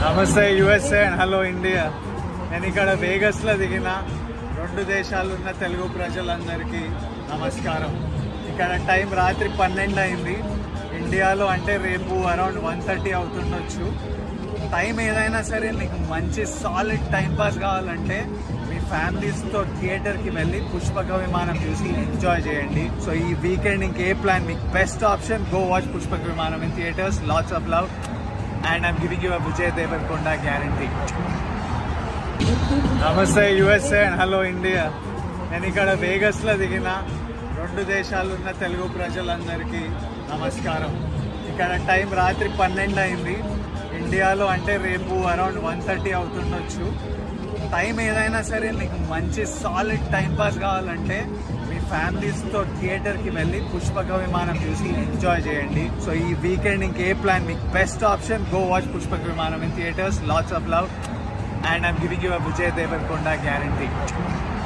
నమస్తే USA and hello India నేను ఇక్కడ వేగస్ లో దిగిన రెండు దేశాలు ఉన్న తెలుగు ప్రజలందరికీ నమస్కారం ఇక్కడ టైం రాత్రి పన్నెండు అయింది ఇండియాలో అంటే రేపు అరౌండ్ వన్ థర్టీ అవుతుండొచ్చు టైం ఏదైనా సరే మీకు మంచి సాలిడ్ టైం పాస్ కావాలంటే మీ ఫ్యామిలీస్తో థియేటర్కి వెళ్ళి పుష్పక విమానం చూసి ఎంజాయ్ చేయండి సో ఈ వీకెండ్ ఇంకే ప్లాన్ మీకు best option go watch Pushpaka Vimanam in theatres lots of love and I'm giving you Vijay Deverakonda guarantee namaste USA and hello India నేను ఇక్కడ వేగస్ లో దిగిన రెండు దేశాలు ఉన్న తెలుగు ప్రజలందరికీ నమస్కారం ఇక్కడ టైం రాత్రి పన్నెండు అయింది ఇండియాలో అంటే రేపు అరౌండ్ వన్ థర్టీ అవుతుండొచ్చు టైం ఏదైనా సరే మీకు మంచి సాలిడ్ టైం పాస్ కావాలంటే మీ ఫ్యామిలీస్తో థియేటర్కి వెళ్ళి పుష్పక విమానం చూసి ఎంజాయ్ చేయండి సో ఈ వీకెండ్ ఇంకే ప్లాన్ మీకు best option go watch Pushpaka Vimanam in theatres lots of love and I'm giving you Vijay Deverakonda guarantee